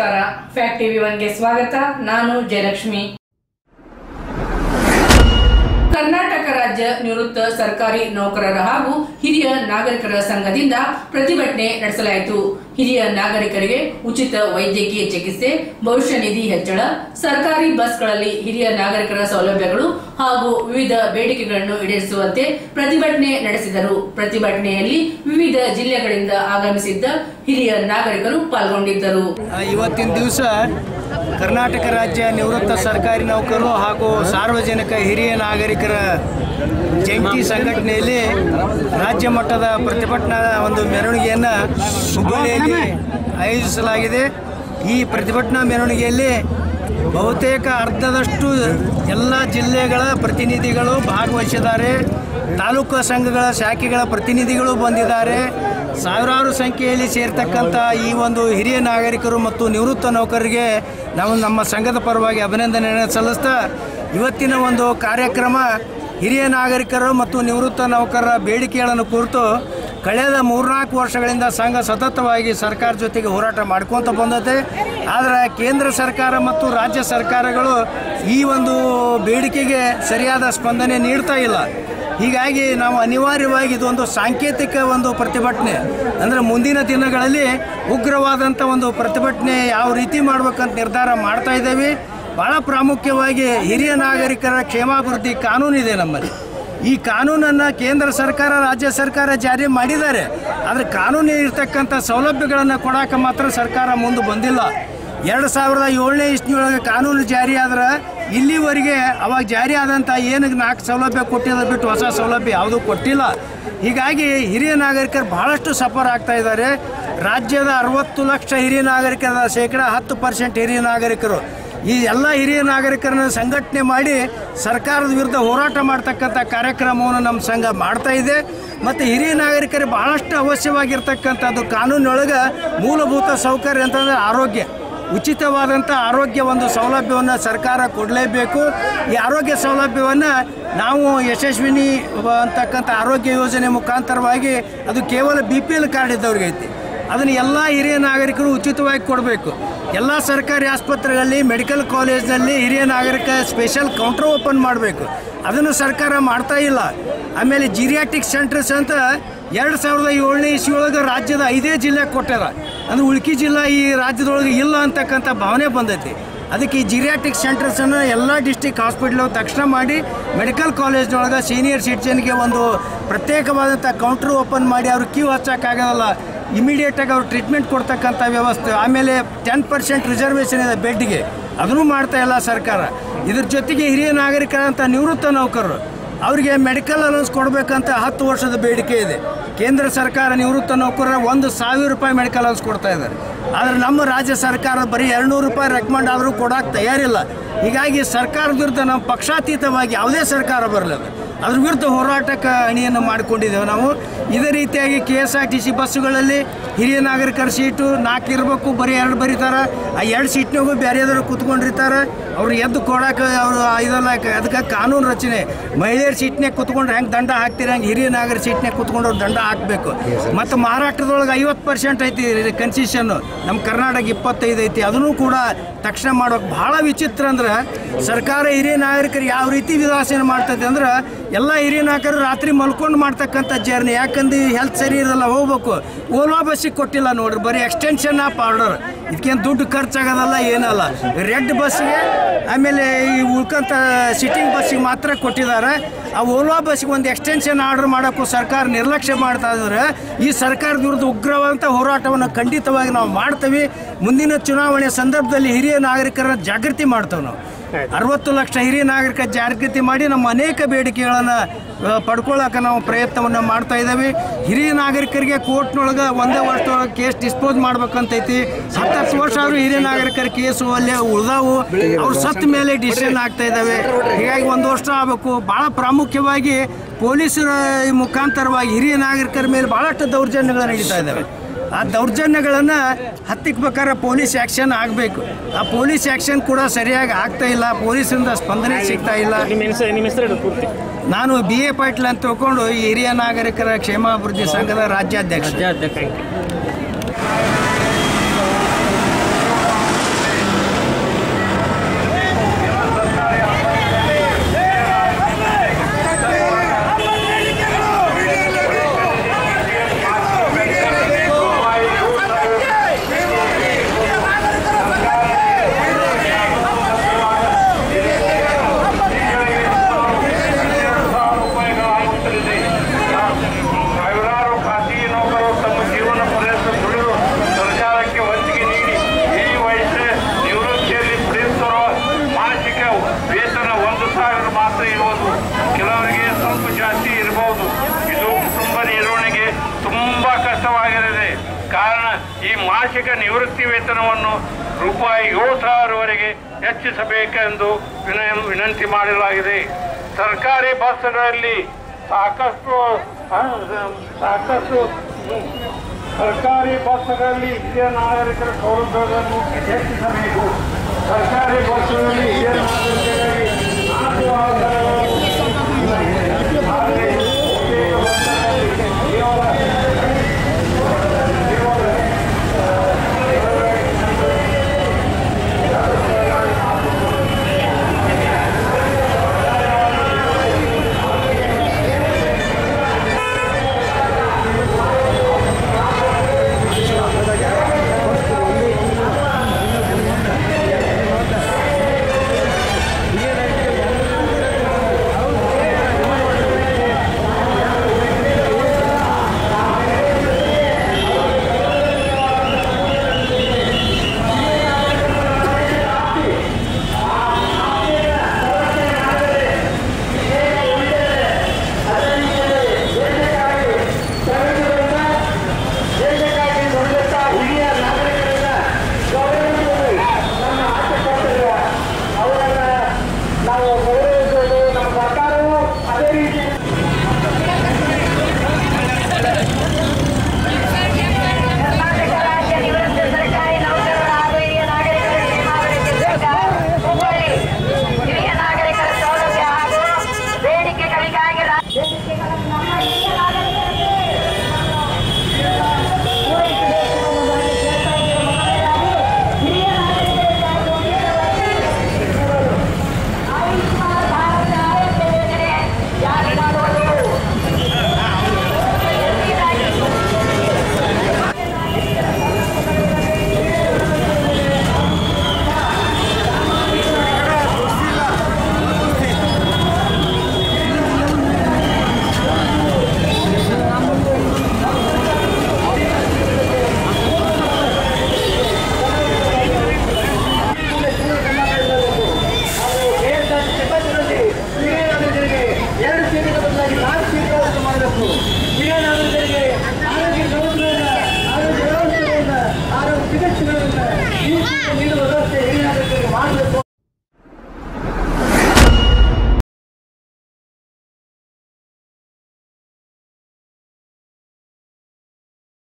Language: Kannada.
ನಮಸ್ಕಾರ ಫ್ಯಾಕ್ಟ್ ಟಿವಿ ಒನ್ಗೆ ಸ್ವಾಗತ ನಾನು ಜಯಲಕ್ಷ್ಮಿ ಕರ್ನಾಟಕ ರಾಜ್ಯ ನಿವೃತ್ತ ಸರ್ಕಾರಿ ನೌಕರರ ಹಾಗೂ ಹಿರಿಯ ನಾಗರಿಕರ ಸಂಘದಿಂದ ಪ್ರತಿಭಟನೆ ನಡೆಸಲಾಯಿತು ಹಿರಿಯ ನಾಗರಿಕರಿಗೆ ಉಚಿತ ವೈದ್ಯಕೀಯ ಚಿಕಿತ್ಸೆ ಭವಿಷ್ಯ ನಿಧಿ ಹೆಚ್ಚಳ ಸರ್ಕಾರಿ ಬಸ್ಗಳಲ್ಲಿ ಹಿರಿಯ ನಾಗರಿಕರ ಸೌಲಭ್ಯಗಳು ಹಾಗೂ ವಿವಿಧ ಬೇಡಿಕೆಗಳನ್ನು ಈಡೇರಿಸುವಂತೆ ಪ್ರತಿಭಟನೆ ನಡೆಸಿದರು ಪ್ರತಿಭಟನೆಯಲ್ಲಿ ವಿವಿಧ ಜಿಲ್ಲೆಗಳಿಂದ ಆಗಮಿಸಿದ್ದ ಹಿರಿಯ ನಾಗರಿಕರು ಪಾಲ್ಗೊಂಡಿದ್ದರು ಆ, ಇವತ್ತಿನ ದಿವಸ ಕರ್ನಾಟಕ ರಾಜ್ಯ ನಿವೃತ್ತ ಸರ್ಕಾರಿ ನೌಕರರು ಹಾಗೂ ಸಾರ್ವಜನಿಕ ಹಿರಿಯ ನಾಗರಿಕರ ಜಂಟಿ ಸಂಘಟನೆಯಲ್ಲಿ ರಾಜ್ಯ ಮಟ್ಟದ ಪ್ರತಿಭಟನಾ ಒಂದು ಮೆರವಣಿಗೆಯನ್ನು ಹುಬ್ಬಳ್ಳಿಯಲ್ಲಿ ಆಯೋಜಿಸಲಾಗಿದೆ ಈ ಪ್ರತಿಭಟನಾ ಮೆರವಣಿಗೆಯಲ್ಲಿ ಬಹುತೇಕ ಅರ್ಧದಷ್ಟು ಎಲ್ಲ ಜಿಲ್ಲೆಗಳ ಪ್ರತಿನಿಧಿಗಳು ಭಾಗವಹಿಸಿದ್ದಾರೆ ತಾಲೂಕು ಸಂಘಗಳ ಶಾಖೆಗಳ ಪ್ರತಿನಿಧಿಗಳು ಬಂದಿದ್ದಾರೆ ಸಾವಿರಾರು ಸಂಖ್ಯೆಯಲ್ಲಿ ಸೇರ್ತಕ್ಕಂಥ ಈ ಒಂದು ಹಿರಿಯ ನಾಗರಿಕರು ಮತ್ತು ನಿವೃತ್ತ ನೌಕರರಿಗೆ ನಾವು ನಮ್ಮ ಸಂಘದ ಪರವಾಗಿ ಅಭಿನಂದನೆಯನ್ನು ಸಲ್ಲಿಸ್ತಾ ಇವತ್ತಿನ ಒಂದು ಕಾರ್ಯಕ್ರಮ ಹಿರಿಯ ನಾಗರಿಕರು ಮತ್ತು ನಿವೃತ್ತ ನೌಕರರ ಬೇಡಿಕೆಗಳನ್ನು ಕುರಿತು ಕಳೆದ ಮೂರ್ನಾಲ್ಕು ವರ್ಷಗಳಿಂದ ಸಂಘ ಸತತವಾಗಿ ಸರ್ಕಾರ ಜೊತೆಗೆ ಹೋರಾಟ ಮಾಡ್ಕೊತ ಬಂದತೆ ಆದರೆ ಕೇಂದ್ರ ಸರ್ಕಾರ ಮತ್ತು ರಾಜ್ಯ ಸರ್ಕಾರಗಳು ಈ ಒಂದು ಬೇಡಿಕೆಗೆ ಸರಿಯಾದ ಸ್ಪಂದನೆ ನೀಡ್ತಾ ಇಲ್ಲ ಹೀಗಾಗಿ ನಾವು ಅನಿವಾರ್ಯವಾಗಿ ಇದೊಂದು ಸಾಂಕೇತಿಕ ಒಂದು ಪ್ರತಿಭಟನೆ ಅಂದರೆ ಮುಂದಿನ ದಿನಗಳಲ್ಲಿ ಉಗ್ರವಾದಂಥ ಒಂದು ಪ್ರತಿಭಟನೆ ಯಾವ ರೀತಿ ಮಾಡ್ಬೇಕಂತ ನಿರ್ಧಾರ ಮಾಡ್ತಾ ಇದ್ದೇವೆ ಭಾಳ ಪ್ರಾಮುಖ್ಯವಾಗಿ ಹಿರಿಯ ನಾಗರಿಕರ ಕ್ಷೇಮಾಭಿವೃದ್ಧಿ ಕಾನೂನಿದೆ ನಮ್ಮಲ್ಲಿ ಈ ಕಾನೂನನ್ನು ಕೇಂದ್ರ ಸರ್ಕಾರ ರಾಜ್ಯ ಸರ್ಕಾರ ಜಾರಿ ಮಾಡಿದ್ದಾರೆ ಆದರೆ ಕಾನೂನು ಇರ್ತಕ್ಕಂಥ ಸೌಲಭ್ಯಗಳನ್ನು ಕೊಡೋಕೆ ಮಾತ್ರ ಸರ್ಕಾರ ಮುಂದೆ ಬಂದಿಲ್ಲ ಎರಡು ಸಾವಿರದ ಏಳನೇ ಇಸ್ವಿಯೊಳಗೆ ಕಾನೂನು ಜಾರಿ ಆದ್ರೆ ಇಲ್ಲಿವರೆಗೆ ಅವಾಗ ಜಾರಿ ಆದಂಥ ಏನು ನಾಲ್ಕು ಸೌಲಭ್ಯ ಕೊಟ್ಟಿದ್ದು ಬಿಟ್ಟು ಹೊಸ ಸೌಲಭ್ಯ ಯಾವುದೂ ಕೊಟ್ಟಿಲ್ಲ ಹೀಗಾಗಿ ಹಿರಿಯ ನಾಗರಿಕರು ಬಹಳಷ್ಟು ಸಫರ್ ಆಗ್ತಾ ಇದ್ದಾರೆ ರಾಜ್ಯದ ಅರವತ್ತು ಲಕ್ಷ ಹಿರಿಯ ನಾಗರಿಕರ ಶೇಕಡ ಹತ್ತು ಪರ್ಸೆಂಟ್ ಹಿರಿಯ ನಾಗರಿಕರು ಈ ಎಲ್ಲ ಹಿರಿಯ ನಾಗರಿಕರನ್ನ ಸಂಘಟನೆ ಮಾಡಿ ಸರ್ಕಾರದ ವಿರುದ್ಧ ಹೋರಾಟ ಮಾಡ್ತಕ್ಕಂಥ ಕಾರ್ಯಕ್ರಮವನ್ನು ನಮ್ಮ ಸಂಘ ಮಾಡ್ತಾ ಇದೆ ಮತ್ತು ಹಿರಿಯ ನಾಗರಿಕರಿಗೆ ಬಹಳಷ್ಟು ಅವಶ್ಯವಾಗಿರ್ತಕ್ಕಂಥದ್ದು ಕಾನೂನೊಳಗೆ ಮೂಲಭೂತ ಸೌಕರ್ಯ ಅಂತಂದರೆ ಆರೋಗ್ಯ ಉಚಿತವಾದಂಥ ಆರೋಗ್ಯ ಒಂದು ಸೌಲಭ್ಯವನ್ನು ಸರ್ಕಾರ ಕೊಡಲೇಬೇಕು ಈ ಆರೋಗ್ಯ ಸೌಲಭ್ಯವನ್ನು ನಾವು ಯಶಸ್ವಿನಿ ಅಂತಕ್ಕಂಥ ಆರೋಗ್ಯ ಯೋಜನೆ ಮುಖಾಂತರವಾಗಿ ಅದು ಕೇವಲ ಬಿ ಪಿ ಎಲ್ ಕಾರ್ಡ್ ಇದ್ದವ್ರಿಗೆ ಐತಿ ಅದನ್ನು ಎಲ್ಲ ಹಿರಿಯ ನಾಗರಿಕರು ಉಚಿತವಾಗಿ ಕೊಡಬೇಕು ಎಲ್ಲ ಸರ್ಕಾರಿ ಆಸ್ಪತ್ರೆಗಳಲ್ಲಿ ಮೆಡಿಕಲ್ ಕಾಲೇಜ್ನಲ್ಲಿ ಹಿರಿಯ ನಾಗರಿಕ ಸ್ಪೆಷಲ್ ಕೌಂಟರ್ ಓಪನ್ ಮಾಡಬೇಕು ಅದನ್ನು ಸರ್ಕಾರ ಮಾಡ್ತಾ ಇಲ್ಲ ಆಮೇಲೆ ಜಿರಿಯಾಟಿಕ್ ಸೆಂಟರ್ಸ್ ಅಂತ ಎರಡು ಸಾವಿರದ ಏಳನೇ ಇಸ್ವಿಯೊಳಗೆ ರಾಜ್ಯದ ಐದೇ ಜಿಲ್ಲೆ ಕೊಟ್ಟಾರ ಅಂದ್ರೆ ಉಳ್ಕಿ ಜಿಲ್ಲಾ ಈ ರಾಜ್ಯದೊಳಗೆ ಇಲ್ಲ ಅಂತಕ್ಕಂಥ ಭಾವನೆ ಬಂದೈತಿ ಅದಕ್ಕೆ ಈ ಜಿರಿಯಾಟಿಕ್ ಸೆಂಟರ್ಸನ್ನು ಎಲ್ಲ ಡಿಸ್ಟಿಕ್ ಹಾಸ್ಪಿಟ್ಲ್ ತಕ್ಷಣ ಮಾಡಿ ಮೆಡಿಕಲ್ ಕಾಲೇಜ್ನೊಳಗೆ ಸೀನಿಯರ್ ಸಿಟಿಜನ್ಗೆ ಒಂದು ಪ್ರತ್ಯೇಕವಾದಂಥ ಕೌಂಟ್ರ್ ಓಪನ್ ಮಾಡಿ ಅವ್ರು ಕ್ಯೂ ಹಚ್ಚೋಕ್ಕಾಗೋಲ್ಲ ಇಮಿಡಿಯೇಟಾಗಿ ಅವ್ರು ಟ್ರೀಟ್ಮೆಂಟ್ ಕೊಡ್ತಕ್ಕಂಥ ವ್ಯವಸ್ಥೆ ಆಮೇಲೆ ಟೆನ್ ಪರ್ಸೆಂಟ್ ರಿಸರ್ವೇಷನ್ ಇದೆ ಬೆಡ್ಗೆ ಅದನ್ನು ಮಾಡ್ತಾ ಇಲ್ಲ ಸರ್ಕಾರ ಇದ್ರ ಜೊತೆಗೆ ಹಿರಿಯ ನಾಗರಿಕರಂಥ ನಿವೃತ್ತ ನೌಕರರು ಅವರಿಗೆ ಮೆಡಿಕಲ್ ಅಲೌನ್ಸ್ ಕೊಡಬೇಕಂತ ಹತ್ತು ವರ್ಷದ ಬೇಡಿಕೆ ಇದೆ ಕೇಂದ್ರ ಸರ್ಕಾರ ನಿವೃತ್ತ ನೌಕರರ ಒಂದು ಸಾವಿರ ರೂಪಾಯಿ ಮೆಡಿಕಲ್ ಅಲೌನ್ಸ್ ಕೊಡ್ತಾ ಇದ್ದಾರೆ ಆದರೆ ನಮ್ಮ ರಾಜ್ಯ ಸರ್ಕಾರ ಬರೀ ಎರಡುನೂರು ರೂಪಾಯಿ ರೆಕಮೆಂಡ್ ಆದರೂ ಕೊಡೋಕೆ ತಯಾರಿಲ್ಲ ಹೀಗಾಗಿ ಸರ್ಕಾರದ ವಿರುದ್ಧ ನಾವು ಪಕ್ಷಾತೀತವಾಗಿ ಯಾವುದೇ ಸರ್ಕಾರ ಬರಲಿಲ್ಲ ಅದ್ರ ವಿರುದ್ಧ ಹೋರಾಟಕ್ಕೆ ಅಣಿಯನ್ನು ಮಾಡಿಕೊಂಡಿದ್ದೇವೆ ನಾವು ಇದೇ ರೀತಿಯಾಗಿ K S R T C ಬಸ್ಸುಗಳಲ್ಲಿ ಹಿರಿಯ ನಾಗರಿಕರ ಸೀಟು ನಾಲ್ಕು ಇರಬೇಕು ಬರೀ ಎರಡು ಬರೀತಾರೆ ಆ ಎರಡು ಸೀಟ್ನಾಗೂ ಬೇರೆಯವರು ಕೂತ್ಕೊಂಡಿರ್ತಾರೆ ಅವ್ರು ಎದ್ದು ಕೊಡೋಕೆ ಅವರು ಇದೆಲ್ಲ ಅದಕ್ಕೆ ಕಾನೂನು ರಚನೆ ಮಹಿಳೆಯರ ಸೀಟ್ನಾಗ ಕೂತ್ಕೊಂಡ್ರೆ ಹೆಂಗೆ ದಂಡ ಹಾಕ್ತೀರಿ ಹಂಗೆ ಹಿರಿಯ ನಾಗರಿಕ ಸೀಟ್ನಾಗ ಕೂತ್ಕೊಂಡು ಅವ್ರು ದಂಡ ಹಾಕಬೇಕು ಮತ್ತು ಮಹಾರಾಷ್ಟ್ರದೊಳಗೆ ಐವತ್ತು ಪರ್ಸೆಂಟ್ ಐತಿ ಕನ್ಸೆಷನ್ನು ನಮ್ಮ ಕರ್ನಾಟಕ ಇಪ್ಪತ್ತೈದು ಐತಿ ಅದನ್ನು ಕೂಡ ತಕ್ಷಣ ಮಾಡೋಕೆ ಭಾಳ ವಿಚಿತ್ರ ಅಂದ್ರೆ ಸರ್ಕಾರ ಹಿರಿಯ ನಾಗರಿಕರು ಯಾವ ರೀತಿ ವಿಧಾಸನ ಮಾಡ್ತದೆ ಅಂದ್ರೆ ಎಲ್ಲ ಹಿರಿಯ ನಾಯಕರು ರಾತ್ರಿ ಮಲ್ಕೊಂಡು ಮಾಡ್ತಕ್ಕಂಥ ಜರ್ನಿ ಯಾಕಂದ್ರೆ ಹೆಲ್ತ್ ಸರಿ ಇರಲ್ಲ ಹೋಗ್ಬೇಕು ಓಲ್ವಾ ಬಸ್ಸಿಗೆ ಕೊಟ್ಟಿಲ್ಲ ನೋಡ್ರಿ ಬರೀ ಎಕ್ಸ್ಟೆನ್ಷನ್ ಆಫ್ ಆರ್ಡರ್ ಇದಕ್ಕೇನು ದುಡ್ಡು ಖರ್ಚಾಗೋದಲ್ಲ ಏನಲ್ಲ ರೆಡ್ ಬಸ್ಸಿಗೆ ಆಮೇಲೆ ಈ ಉಳ್ಕಂತ ಸಿಟ್ಟಿಂಗ್ ಬಸ್ಸಿಗೆ ಮಾತ್ರ ಕೊಟ್ಟಿದ್ದಾರೆ ಆ ಓಲ್ವಾ ಬಸ್ಸಿಗೆ ಒಂದು ಎಕ್ಸ್ಟೆನ್ಷನ್ ಆರ್ಡರ್ ಮಾಡೋಕ್ಕೂ ಸರ್ಕಾರ ನಿರ್ಲಕ್ಷ್ಯ ಮಾಡ್ತಾ ಇದ್ದಾರೆ ಈ ಸರ್ಕಾರದ ವಿರುದ್ಧ ಉಗ್ರವಾದಂಥ ಹೋರಾಟವನ್ನು ಖಂಡಿತವಾಗಿ ನಾವು ಮಾಡ್ತೀವಿ ಮುಂದಿನ ಚುನಾವಣೆ ಸಂದರ್ಭದಲ್ಲಿ ಹಿರಿಯ ನಾಗರಿಕರ ಜಾಗೃತಿ ಮಾಡ್ತೇವೆ ನಾವು ಅರವತ್ತು ಲಕ್ಷ ಹಿರಿಯ ನಾಗರಿಕ ಜಾಗೃತಿ ಮಾಡಿ ನಮ್ಮ ಅನೇಕ ಬೇಡಿಕೆಗಳನ್ನು ಪಡ್ಕೊಳ್ಳೋಕೆ ನಾವು ಪ್ರಯತ್ನವನ್ನು ಮಾಡ್ತಾ ಇದ್ದೇವೆ ಹಿರಿಯ ನಾಗರಿಕರಿಗೆ ಕೋರ್ಟ್ನೊಳಗೆ ಒಂದೇ ವರ್ಷದೊಳಗೆ ಕೇಸ್ ಡಿಸ್ಪೋಸ್ ಮಾಡ್ಬೇಕಂತೈತಿ ಹತ್ತತ್ತು ವರ್ಷ ಆದರೂ ಹಿರಿಯ ನಾಗರಿಕರ ಕೇಸು ಅಲ್ಲೇ ಉಳ್ದಾವು ಅವ್ರು ಸತ್ತ ಮೇಲೆ ಡಿಸಿಷನ್ ಆಗ್ತಾ ಇದ್ದಾವೆ ಹೀಗಾಗಿ ಒಂದು ವರ್ಷ ಆಗಬೇಕು ಭಾಳ ಪ್ರಾಮುಖ್ಯವಾಗಿ ಪೊಲೀಸರ ಮುಖಾಂತರವಾಗಿ ಹಿರಿಯ ನಾಗರಿಕರ ಮೇಲೆ ಭಾಳಷ್ಟು ದೌರ್ಜನ್ಯಗಳು ನಡೀತಾ ಇದ್ದಾವೆ ಆ ದೌರ್ಜನ್ಯಗಳನ್ನು ಹತ್ತಿಕ್ಬೇಕಾದ್ರೆ ಪೊಲೀಸ್ ಆ್ಯಕ್ಷನ್ ಆಗಬೇಕು ಆ ಪೊಲೀಸ್ ಆ್ಯಕ್ಷನ್ ಕೂಡ ಸರಿಯಾಗಿ ಆಗ್ತಾ ಇಲ್ಲ ಪೊಲೀಸರಿಂದ ಸ್ಪಂದನೆ ಸಿಗ್ತಾ ಇಲ್ಲ ನಿಮ್ಮ ಹೆಸರು ನಿಮ್ಮ ಹೆಸರು ಹೇಳಿ ಪೂರ್ತಿ ನಾನು ಬಿ ಎ ಪಾಟೀಲ್ ಅಂತ ತಿಳ್ಕೊಂಡು ಈ ಹಿರಿಯ ನಾಗರಿಕರ ಕ್ಷೇಮಾಭಿವೃದ್ಧಿ ಸಂಘದ ರಾಜ್ಯಾಧ್ಯಕ್ಷ ರಾಜ್ಯಾಧ್ಯಕ್ಷ ಮಾಸಿಕ ನಿವೃತ್ತಿ ವೇತನವನ್ನು ರೂಪಾಯಿ ಏಳು ಸಾವಿರವರೆಗೆ ಹೆಚ್ಚಿಸಬೇಕೆಂದು ವಿನಯ ವಿನಂತಿ ಮಾಡಲಾಗಿದೆ ಸರ್ಕಾರಿ ಬಸ್ಗಳಲ್ಲಿ ಸಾಕಷ್ಟು ಆ, ಸಾಕಷ್ಟು ಹ್ಮ್, ಸರ್ಕಾರಿ ಬಸ್ಗಳಲ್ಲಿ ಹಿರಿಯ ನಾಗರಿಕರ ಸೌಲಭ್ಯಗಳನ್ನು ಹೆಚ್ಚಿಸಬೇಕು ಸರ್ಕಾರಿ ಬಸ್ಗಳಲ್ಲಿ ಹಿರಿಯ ನಾಗರಿಕರಿಗೆ ನಾಲ್ಕು ವಾರದ